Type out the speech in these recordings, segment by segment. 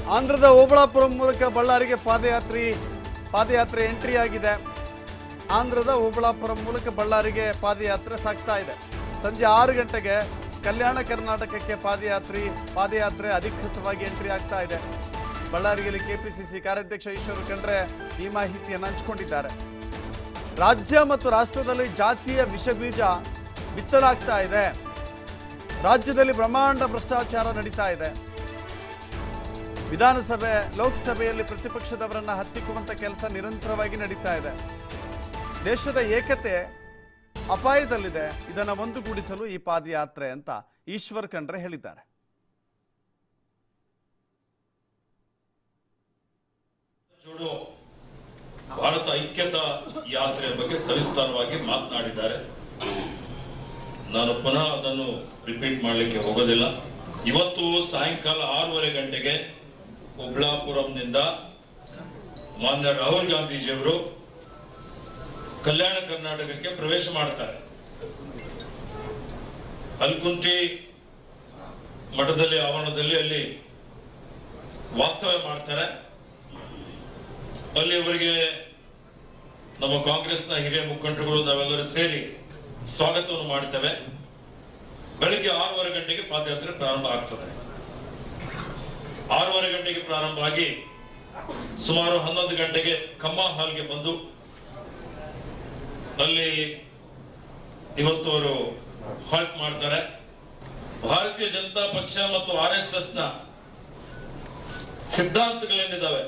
ಆಂಧ್ರದ ಓಬಳಾಪುರಂ ಮೂಲಕ ಬಳ್ಳಾರಿಗೆ ಪಾದಯಾತ್ರಿ ಪಾದಯಾತ್ರೆ ಎಂಟ್ರಿ ಆಗಿದೆ ಆಂಧ್ರದ ಓಬಳಾಪುರಂ ಮೂಲಕ ಬಳ್ಳಾರಿಗೆ ಪಾದಯಾತ್ರೆ ಸಾಗ್ತಾ ಇದೆ ಸಂಜೆ ಆರು ಗಂಟೆಗೆ ಕಲ್ಯಾಣ ಕರ್ನಾಟಕಕ್ಕೆ ಪಾದಯಾತ್ರಿ ಪಾದಯಾತ್ರೆ ಅಧಿಕೃತವಾಗಿ ಎಂಟ್ರಿ ಆಗ್ತಾ ಇದೆ ಬಳ್ಳಾರಿಯಲ್ಲಿ ಕೆಪಿಸಿಸಿ ಕಾರ್ಯಾಧ್ಯಕ್ಷ ಈಶ್ವರ ಖಂಡ್ರೆ ಈ ಮಾಹಿತಿಯನ್ನು ಹಂಚಿಕೊಂಡಿದ್ದಾರೆ ರಾಜ್ಯ ಮತ್ತು ರಾಷ್ಟ್ರದಲ್ಲಿ ಜಾತಿಯ ವಿಷಬೀಜ ಬಿತ್ತಲಾಗ್ತಾ ಇದೆ ರಾಜ್ಯದಲ್ಲಿ ಬ್ರಹ್ಮಾಂಡ ಭ್ರಷ್ಟಾಚಾರ ನಡೀತಾ ಇದೆ ವಿಧಾನಸಭೆ ಲೋಕಸಭೆಯಲ್ಲಿ ಪ್ರತಿಪಕ್ಷದವರನ್ನ ಹತ್ತಿಕ್ಕುವಂತ ಕೆಲಸ ನಿರಂತರವಾಗಿ ನಡೀತಾ ಇದೆ ದೇಶದ ಏಕತೆ ಅಪಾಯದಲ್ಲಿದೆ ಇದನ್ನು ಒಂದುಗೂಡಿಸಲು ಈ ಪಾದಯಾತ್ರೆ ಅಂತ ಈಶ್ವರ್ ಖಂಡ್ರೆ ಹೇಳಿದ್ದಾರೆ ಜೋಡೋ ಭಾರತ ಐಕ್ಯತಾ ಯಾತ್ರೆಯ ಬಗ್ಗೆ ಸವಿಸ್ತಾರವಾಗಿ ಮಾತನಾಡಿದ್ದಾರೆ ನಾನು ಪುನಃ ಅದನ್ನು ರಿಪೀಟ್ ಮಾಡಲಿಕ್ಕೆ ಹೋಗೋದಿಲ್ಲ ಇವತ್ತು ಸಾಯಂಕಾಲ ಆರೂವರೆ ಗಂಟೆಗೆ ಹುಬ್ಳಾಪುರಂನಿಂದ ಮಾನ್ಯ ರಾಹುಲ್ ಗಾಂಧೀಜಿಯವರು ಕಲ್ಯಾಣ ಕರ್ನಾಟಕಕ್ಕೆ ಪ್ರವೇಶ ಮಾಡ್ತಾರೆ ಹಲ್ಕುಂಟಿ ಮಠದಲ್ಲಿ ಆವರಣದಲ್ಲಿ ಅಲ್ಲಿ ವಾಸ್ತವ್ಯ ಮಾಡ್ತಾರೆ ಅಲ್ಲಿ ಅವರಿಗೆ ನಮ್ಮ ಕಾಂಗ್ರೆಸ್ನ ಹಿರಿಯ ಮುಖಂಡರುಗಳು ನಾವೆಲ್ಲರೂ ಸೇರಿ ಸ್ವಾಗತವನ್ನು ಮಾಡ್ತೇವೆ ಬೆಳಿಗ್ಗೆ ಆರೂವರೆ ಗಂಟೆಗೆ ಪಾದಯಾತ್ರೆ ಪ್ರಾರಂಭ ಆಗ್ತದೆ ಆರೂವರೆ ಗಂಟೆಗೆ ಪ್ರಾರಂಭ ಆಗಿ ಸುಮಾರು ಹನ್ನೊಂದು ಗಂಟೆಗೆ ಕಮ್ಮ ಹಾಲ್ಗೆ ಬಂದು ಅಲ್ಲಿ ಇವತ್ತು ಅವರು ಹಾಲ್ಟ್ ಮಾಡ್ತಾರೆ ಭಾರತೀಯ ಜನತಾ ಪಕ್ಷ ಮತ್ತು ಆರ್ ಎಸ್ ಎಸ್ ನ ಸಿದ್ಧಾಂತಗಳೇನಿದ್ದಾವೆ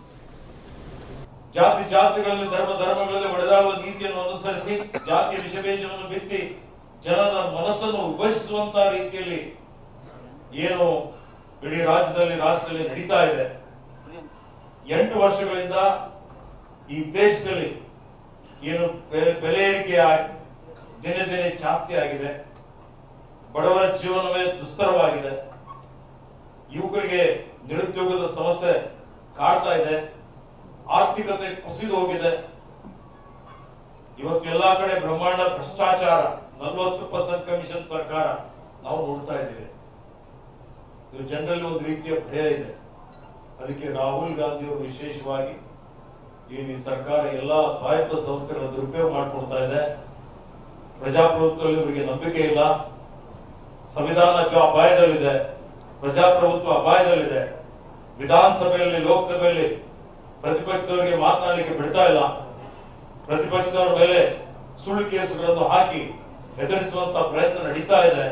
ಜಾತಿ ಜಾತಿಗಳಲ್ಲಿ ಧರ್ಮ ಧರ್ಮಗಳಲ್ಲಿ ಒಡೆದಾಡುವ ನೀತಿಯನ್ನು ಅನುಸರಿಸಿ ಜಾತಿಯ ವಿಷಬೀಜವನ್ನು ಬಿತ್ತಿ ಜನರ ಮನಸ್ಸನ್ನು ಉಭಯಿಸುವಂತಹ ರೀತಿಯಲ್ಲಿ ಏನು ಇಡೀ ರಾಜ್ಯದಲ್ಲಿ ರಾಷ್ಟ್ರದಲ್ಲಿ ನಡೀತಾ ಇದೆ ಎಂಟು ವರ್ಷಗಳಿಂದ ಈ ದೇಶದಲ್ಲಿ ಏನು ಬೆ- ಬೆಲೆ ಏರಿಕೆ ಆಗಿ ದಿನೇ ದಿನೇ ಜಾಸ್ತಿ ಆಗಿದೆ ಬಡವರ ಜೀವನವೇ ದುಸ್ತರವಾಗಿದೆ ಯುವಕರಿಗೆ ನಿರುದ್ಯೋಗದ ಸಮಸ್ಯೆ ಕಾಡ್ತಾ ಇದೆ ಆರ್ಥಿಕತೆ ಕುಸಿದು ಹೋಗಿದೆ ಇವತ್ತು ಎಲ್ಲಾ ಕಡೆ ಬ್ರಹ್ಮಾಂಡ ಭ್ರಷ್ಟಾಚಾರ ನಲವತ್ತು ಪರ್ಸೆಂಟ್ ಕಮಿಷನ್ ಸರ್ಕಾರ ನಾವು ನೋಡ್ತಾ ಇದ್ದೇವೆ ಇದು ಜನರಲ್ಲಿ ಒಂದು ರೀತಿಯ ಭಯ ಇದೆ ಅದಕ್ಕೆ ರಾಹುಲ್ ಗಾಂಧಿ ಅವರು ವಿಶೇಷವಾಗಿ ಏನು ಈ ಸರ್ಕಾರ ಎಲ್ಲಾ ಸ್ವಾಯತ್ತ ಸಂಸ್ಥೆಗಳ ದುರುಪಯೋಗ ಮಾಡ್ಕೊಳ್ತಾ ಇದೆ ಪ್ರಜಾಪ್ರಭುತ್ವದಲ್ಲಿ ಇವರಿಗೆ ನಂಬಿಕೆ ಇಲ್ಲ ಸಂವಿಧಾನಕ್ಕೆ ಅಪಾಯದಲ್ಲಿದೆ ಪ್ರಜಾಪ್ರಭುತ್ವ ಅಪಾಯದಲ್ಲಿದೆ ವಿಧಾನಸಭೆಯಲ್ಲಿ ಲೋಕಸಭೆಯಲ್ಲಿ ಪ್ರತಿಪಕ್ಷದವರಿಗೆ ಮಾತನಾಡಲಿಕ್ಕೆ ಬಿಡ್ತಾ ಇಲ್ಲ ಪ್ರತಿಪಕ್ಷದವರ ಮೇಲೆ ಸುಳ್ಳು ಕೇಸುಗಳನ್ನು ಹಾಕಿ ಹೆದರಿಸುವಂತ ಪ್ರಯತ್ನ ನಡೀತಾ ಇದೆ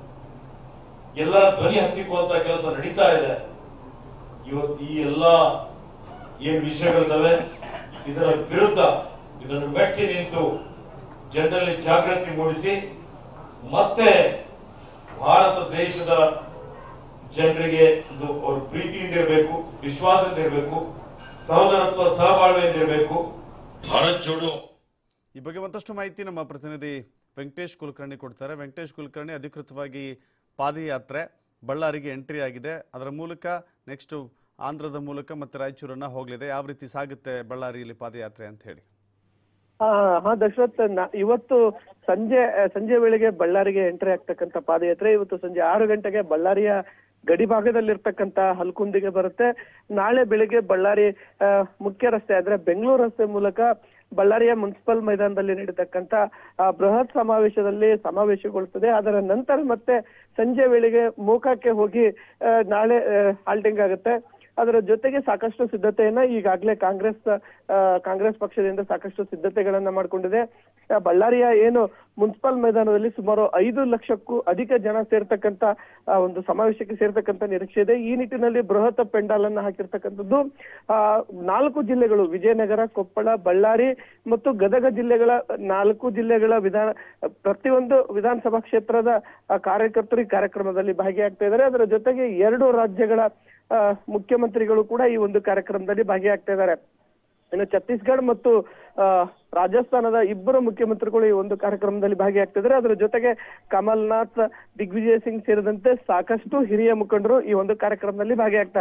ಎಲ್ಲರ ಧ್ವನಿ ಹತ್ತಿಕ್ಕುವಂತ ಕೆಲಸ ನಡೀತಾ ಇದೆ ಇವತ್ತು ಈ ಎಲ್ಲ ಏನ್ ವಿಷಯಗಳಿದ್ದಾವೆ ಇದರ ವಿರುದ್ಧ ಇದನ್ನು ಮೆಟ್ಟಿ ನಿಂತು ಜನರಲ್ಲಿ ಜಾಗೃತಿ ಮೂಡಿಸಿ ಮತ್ತೆ ಭಾರತ ದೇಶದ ಜನರಿಗೆ ಒಂದು ಅವ್ರ ಪ್ರೀತಿಯಿಂದ ಇರಬೇಕು ವಿಶ್ವಾಸದಿಂದ ಇರಬೇಕು ಸಹೋದರತ್ವ ಸಹಬಾಳ್ವೆಯಿಂದ ಇರಬೇಕು ಭಾರತ್ ಜೋಡೋ ಈ ಬಗ್ಗೆ ಮತ್ತಷ್ಟು ಮಾಹಿತಿ ನಮ್ಮ ಪ್ರತಿನಿಧಿ ವೆಂಕಟೇಶ್ ಕುಲಕರ್ಣಿ ಕೊಡ್ತಾರೆ ವೆಂಕಟೇಶ್ ಕುಲಕರ್ಣಿ ಅಧಿಕೃತವಾಗಿ ಪಾದಯಾತ್ರೆ ಬಳ್ಳಾರಿಗೆ ಎಂಟ್ರಿ ಆಗಿದೆ ಅದರ ಮೂಲಕ ನೆಕ್ಸ್ಟ್ ಆಂಧ್ರದ ಮೂಲಕ ಮತ್ತೆ ರಾಯಚೂರನ್ನ ಹೋಗಲಿದೆ ಯಾವ ರೀತಿ ಸಾಗುತ್ತೆ ಬಳ್ಳಾರಿಯಲ್ಲಿ ಪಾದಯಾತ್ರೆ ಅಂತ ಹೇಳಿ ಹಾ ಹಾ ದಶರಥ್ ನ- ಇವತ್ತು ಸಂಜೆ ಆ, ಸಂಜೆ ವೇಳೆಗೆ ಬಳ್ಳಾರಿಗೆ ಎಂಟ್ರಿ ಆಗ್ತಕ್ಕಂತ ಪಾದಯಾತ್ರೆ ಇವತ್ತು ಸಂಜೆ ಆರು ಗಂಟೆಗೆ ಬಳ್ಳಾರಿಯ ಗಡಿ ಭಾಗದಲ್ಲಿರ್ತಕ್ಕಂತ ಹಲ್ಕುಂದಿಗೆ ಬರುತ್ತೆ ನಾಳೆ ಬೆಳಿಗ್ಗೆ ಬಳ್ಳಾರಿ ಆ, ಮುಖ್ಯ ರಸ್ತೆ ಅಂದ್ರೆ ಬೆಂಗಳೂರು ರಸ್ತೆ ಮೂಲಕ ಬಳ್ಳಾರಿಯ ಮುನ್ಸಿಪಲ್ ಮೈದಾನದಲ್ಲಿ ನಡೀತಕ್ಕಂತ ಆ, ಬೃಹತ್ ಸಮಾವೇಶದಲ್ಲಿ ಸಮಾವೇಶಗೊಳ್ತದೆ ಅದರ ನಂತರ ಮತ್ತೆ ಸಂಜೆ ವೇಳೆಗೆ ಮೋಕಾಕ್ಕೆ ಹೋಗಿ ಆ, ನಾಳೆ ಹಾಲ್ಟಿಂಗ್ ಆಗುತ್ತೆ ಅದರ ಜೊತೆಗೆ ಸಾಕಷ್ಟು ಸಿದ್ಧತೆಯನ್ನ ಈಗಾಗಲೇ ಕಾಂಗ್ರೆಸ್ ಆ, ಕಾಂಗ್ರೆಸ್ ಪಕ್ಷದಿಂದ ಸಾಕಷ್ಟು ಸಿದ್ಧತೆಗಳನ್ನ ಮಾಡ್ಕೊಂಡಿದೆ ಆ, ಬಳ್ಳಾರಿಯ ಏನು ಮುನ್ಸಿಪಲ್ ಮೈದಾನದಲ್ಲಿ ಸುಮಾರು ಐದು ಲಕ್ಷಕ್ಕೂ ಅಧಿಕ ಜನ ಸೇರ್ತಕ್ಕಂತ ಆ, ಒಂದು ಸಮಾವೇಶಕ್ಕೆ ಸೇರ್ತಕ್ಕಂತ ನಿರೀಕ್ಷೆ ಇದೆ ಈ ನಿಟ್ಟಿನಲ್ಲಿ ಬೃಹತ್ ಪೆಂಡಾಲ್ ಅನ್ನ ಹಾಕಿರ್ತಕ್ಕಂಥದ್ದು ಆ, ನಾಲ್ಕು ಜಿಲ್ಲೆಗಳು ವಿಜಯನಗರ ಕೊಪ್ಪಳ ಬಳ್ಳಾರಿ ಮತ್ತು ಗದಗ ಜಿಲ್ಲೆಗಳ ನಾಲ್ಕು ಜಿಲ್ಲೆಗಳ ವಿಧಾನ ಪ್ರತಿಯೊಂದು ವಿಧಾನಸಭಾ ಕ್ಷೇತ್ರದ ಆ, ಕಾರ್ಯಕರ್ತರು ಈ ಕಾರ್ಯಕ್ರಮದಲ್ಲಿ ಭಾಗಿಯಾಗ್ತಾ ಇದ್ದಾರೆ ಅದರ ಜೊತೆಗೆ ಎರಡು ರಾಜ್ಯಗಳ ಆ, ಮುಖ್ಯಮಂತ್ರಿಗಳು ಕೂಡ ಈ ಒಂದು ಕಾರ್ಯಕ್ರಮದಲ್ಲಿ ಭಾಗಿಯಾಗ್ತಾ ಇದ್ದಾರೆ ಇನ್ನು ಛತ್ತೀಸ್ಗಢ ಮತ್ತು ಆ, ರಾಜಸ್ಥಾನದ ಇಬ್ಬರು ಮುಖ್ಯಮಂತ್ರಿಗಳು ಈ ಒಂದು ಕಾರ್ಯಕ್ರಮದಲ್ಲಿ ಭಾಗಿಯಾಗ್ತಿದ್ದಾರೆ ಅದರ ಜೊತೆಗೆ ಕಮಲ್ನಾಥ್ ದಿಗ್ವಿಜಯ್ ಸಿಂಗ್ ಸೇರಿದಂತೆ ಸಾಕಷ್ಟು ಹಿರಿಯ ಮುಖಂಡರು ಈ ಒಂದು ಕಾರ್ಯಕ್ರಮದಲ್ಲಿ ಭಾಗಿಯಾಗ್ತಾರೆ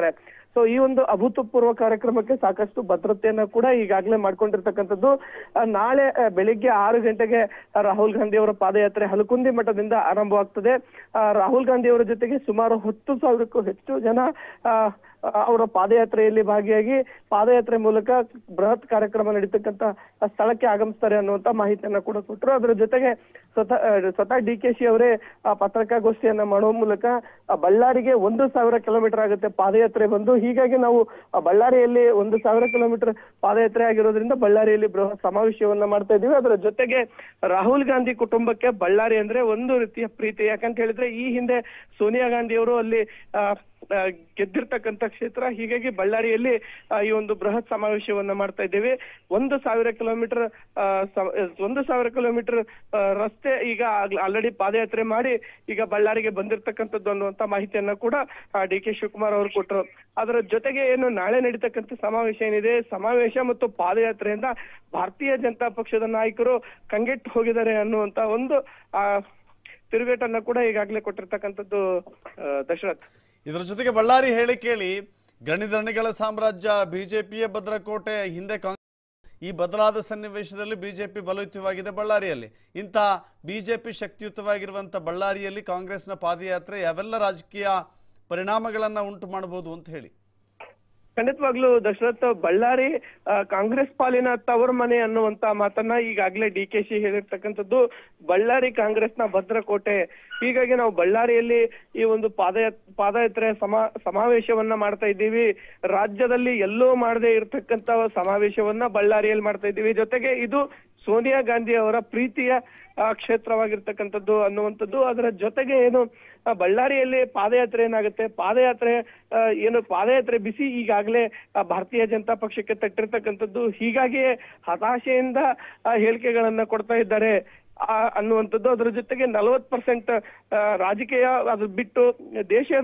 ಸೊ ಈ ಒಂದು ಅಭೂತಪೂರ್ವ ಕಾರ್ಯಕ್ರಮಕ್ಕೆ ಸಾಕಷ್ಟು ಭದ್ರತೆಯನ್ನ ಕೂಡ ಈಗಾಗಲೇ ಮಾಡ್ಕೊಂಡಿರ್ತಕ್ಕಂಥದ್ದು ಆ, ನಾಳೆ ಆ, ಬೆಳಿಗ್ಗೆ ಆರು ಗಂಟೆಗೆ ಆ, ರಾಹುಲ್ ಗಾಂಧಿ ಅವರ ಪಾದಯಾತ್ರೆ ಹಲಕುಂದಿ ಮಠದಿಂದ ಆರಂಭವಾಗ್ತದೆ ಆ, ರಾಹುಲ್ ಗಾಂಧಿ ಅವರ ಜೊತೆಗೆ ಸುಮಾರು ಹತ್ತು ಸಾವಿರಕ್ಕೂ ಹೆಚ್ಚು ಜನ ಆ, ಆ, ಅವರ ಪಾದಯಾತ್ರೆಯಲ್ಲಿ ಭಾಗಿಯಾಗಿ ಪಾದಯಾತ್ರೆ ಮೂಲಕ ಬೃಹತ್ ಕಾರ್ಯಕ್ರಮ ನಡೀತಕ್ಕಂತ ಸ್ಥಳಕ್ಕೆ ಆಗಮಿಸ್ತಾರೆ ಅನ್ನುವಂತ ಮಾಹಿತಿಯನ್ನ ಕೂಡ ಕೊಟ್ಟರು ಅದರ ಜೊತೆಗೆ ಸ್ವತಃ ಆ, ಸ್ವತಃ ಡಿ ಕೆ ಶಿ ಅವರೇ ಆ, ಪತ್ರಿಕಾಗೋಷ್ಠಿಯನ್ನ ಮಾಡುವ ಮೂಲಕ ಆ, ಬಳ್ಳಾರಿಗೆ ಒಂದು ಸಾವಿರ ಕಿಲೋಮೀಟರ್ ಆಗುತ್ತೆ ಪಾದಯಾತ್ರೆ ಬಂದು ಹೀಗಾಗಿ ನಾವು ಆ, ಬಳ್ಳಾರಿಯಲ್ಲಿ ಒಂದು ಸಾವಿರ ಕಿಲೋಮೀಟರ್ ಪಾದಯಾತ್ರೆ ಆಗಿರೋದ್ರಿಂದ ಬಳ್ಳಾರಿಯಲ್ಲಿ ಬೃಹತ್ ಸಮಾವೇಶವನ್ನ ಮಾಡ್ತಾ ಇದ್ದೀವಿ ಅದರ ಜೊತೆಗೆ ರಾಹುಲ್ ಗಾಂಧಿ ಕುಟುಂಬಕ್ಕೆ ಬಳ್ಳಾರಿ ಅಂದ್ರೆ ಒಂದು ರೀತಿಯ ಪ್ರೀತಿ ಯಾಕಂತ ಹೇಳಿದ್ರೆ ಈ ಹಿಂದೆ ಸೋನಿಯಾ ಗಾಂಧಿ ಅವರು ಅಲ್ಲಿ ಆ, ಆ, ಗೆದ್ದಿರ್ತಕ್ಕಂಥ ಕ್ಷೇತ್ರ ಹೀಗಾಗಿ ಬಳ್ಳಾರಿಯಲ್ಲಿ ಆ, ಈ ಒಂದು ಬೃಹತ್ ಸಮಾವೇಶವನ್ನ ಮಾಡ್ತಾ ಇದ್ದೇವೆ ಒಂದು ಸಾವಿರ ಕಿಲೋಮೀಟರ್ ಆ, ಸ- ಒಂದು ಸಾವಿರ ಕಿಲೋಮೀಟರ್ ಆ, ರಸ್ತೆ ಈಗ ಆಲ್ರೆಡಿ ಪಾದಯಾತ್ರೆ ಮಾಡಿ ಈಗ ಬಳ್ಳಾರಿಗೆ ಬಂದಿರತಕ್ಕಂಥದ್ದು ಅನ್ನುವಂತ ಮಾಹಿತಿಯನ್ನ ಕೂಡ ಡಿ ಕೆ ಶಿವಕುಮಾರ್ ಅವರು ಕೊಟ್ಟರು ಅದರ ಜೊತೆಗೆ ಏನು ನಾಳೆ ನಡೀತಕ್ಕಂಥ ಸಮಾವೇಶ ಏನಿದೆ ಸಮಾವೇಶ ಮತ್ತು ಪಾದಯಾತ್ರೆಯಿಂದ ಭಾರತೀಯ ಜನತಾ ಪಕ್ಷದ ನಾಯಕರು ಕಂಗೆಟ್ಟು ಹೋಗಿದ್ದಾರೆ ಅನ್ನುವಂತ ಒಂದು ಆ ತಿರುಗೇಟನ್ನ ಕೂಡ ಈಗಾಗಲೇ ಕೊಟ್ಟಿರ್ತಕ್ಕಂಥದ್ದು ಆ, ದಶರಥ್ ಇದರ ಜೊತೆಗೆ ಬಳ್ಳಾರಿ ಹೇಳಿ ಕೇಳಿ ಗಣಿಧಣಿಗಳ ಸಾಮ್ರಾಜ್ಯ ಬಿಜೆಪಿಯೇ ಭದ್ರಕೋಟೆ ಹಿಂದೆ ಕಾಂಗ್ರೆಸ್ ಈ ಬದಲಾದ ಸನ್ನಿವೇಶದಲ್ಲಿ ಬಿಜೆಪಿ ಬಲಯುತವಾಗಿದೆ ಬಳ್ಳಾರಿಯಲ್ಲಿ ಇಂಥ ಬಿಜೆಪಿ ಶಕ್ತಿಯುತವಾಗಿರುವಂಥ ಬಳ್ಳಾರಿಯಲ್ಲಿ ಕಾಂಗ್ರೆಸ್ನ ಪಾದಯಾತ್ರೆ ಯಾವೆಲ್ಲ ರಾಜಕೀಯ ಪರಿಣಾಮಗಳನ್ನು ಉಂಟು ಮಾಡಬಹುದು ಅಂತ ಹೇಳಿ ಖಂಡಿತವಾಗ್ಲೂ ದಶರಥ್ ಬಳ್ಳಾರಿ ಆ, ಕಾಂಗ್ರೆಸ್ ಪಾಲಿನ ತವರ ಮನೆ ಅನ್ನುವಂತ ಮಾತನ್ನ ಈಗಾಗಲೇ ಡಿ ಕೆ ಶಿ ಹೇಳಿರ್ತಕ್ಕಂಥದ್ದು ಬಳ್ಳಾರಿ ಕಾಂಗ್ರೆಸ್ನ ಭದ್ರಕೋಟೆ ಹೀಗಾಗಿ ನಾವು ಬಳ್ಳಾರಿಯಲ್ಲಿ ಈ ಒಂದು ಪಾದಯಾ ಪಾದಯಾತ್ರೆ ಸಮಾ ಸಮಾವೇಶವನ್ನ ಮಾಡ್ತಾ ಇದ್ದೀವಿ ರಾಜ್ಯದಲ್ಲಿ ಎಲ್ಲೋ ಮಾಡದೇ ಇರತಕ್ಕಂತ ಸಮಾವೇಶವನ್ನ ಬಳ್ಳಾರಿಯಲ್ಲಿ ಮಾಡ್ತಾ ಇದ್ದೀವಿ ಜೊತೆಗೆ ಇದು ಸೋನಿಯಾ ಗಾಂಧಿ ಅವರ ಪ್ರೀತಿಯ ಆ, ಕ್ಷೇತ್ರವಾಗಿರ್ತಕ್ಕಂಥದ್ದು ಅನ್ನುವಂಥದ್ದು ಅದರ ಜೊತೆಗೆ ಏನು ಆ, ಬಳ್ಳಾರಿಯಲ್ಲಿ ಪಾದಯಾತ್ರೆ ಏನಾಗುತ್ತೆ ಪಾದಯಾತ್ರೆ ಆ, ಏನು ಪಾದಯಾತ್ರೆ ಬಿಸಿ ಈಗಾಗಲೇ ಆ, ಭಾರತೀಯ ಜನತಾ ಪಕ್ಷಕ್ಕೆ ತಟ್ಟಿರ್ತಕ್ಕಂಥದ್ದು ಹೀಗಾಗಿಯೇ ಹತಾಶೆಯಿಂದ ಆ, ಹೇಳಿಕೆಗಳನ್ನ ಕೊಡ್ತಾ ಇದ್ದಾರೆ ಆ, ಅನ್ನುವಂಥದ್ದು ಅದರ ಜೊತೆಗೆ ನಲವತ್ ಪರ್ಸೆಂಟ್ ರಾಜಕೀಯ ಅದು ಬಿಟ್ಟು ದೇಶದ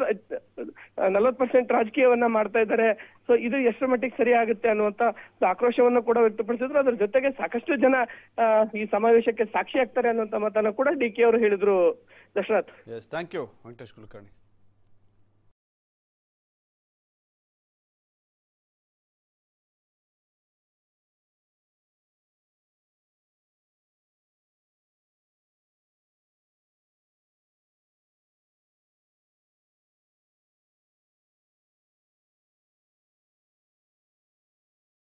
ನಲವತ್ ಪರ್ಸೆಂಟ್ ರಾಜಕೀಯವನ್ನ ಮಾಡ್ತಾ ಇದ್ದಾರೆ ಸೊ ಇದು ಎಷ್ಟು ಮಟ್ಟಿಗೆ ಸರಿ ಆಗುತ್ತೆ ಅನ್ನುವಂತ ಆಕ್ರೋಶವನ್ನು ಕೂಡ ವ್ಯಕ್ತಪಡಿಸಿದ್ರು ಅದ್ರ ಜೊತೆಗೆ ಸಾಕಷ್ಟು ಜನ ಆ, ಈ ಸಮಾವೇಶಕ್ಕೆ ಸಾಕ್ಷಿ ಆಗ್ತಾರೆ ಅನ್ನುವಂತ ಮಾತನ್ನ ಕೂಡ ಡಿ ಕೆ ಅವರು ಹೇಳಿದ್ರು Dasharath S thank you Venkatesh Kulkarni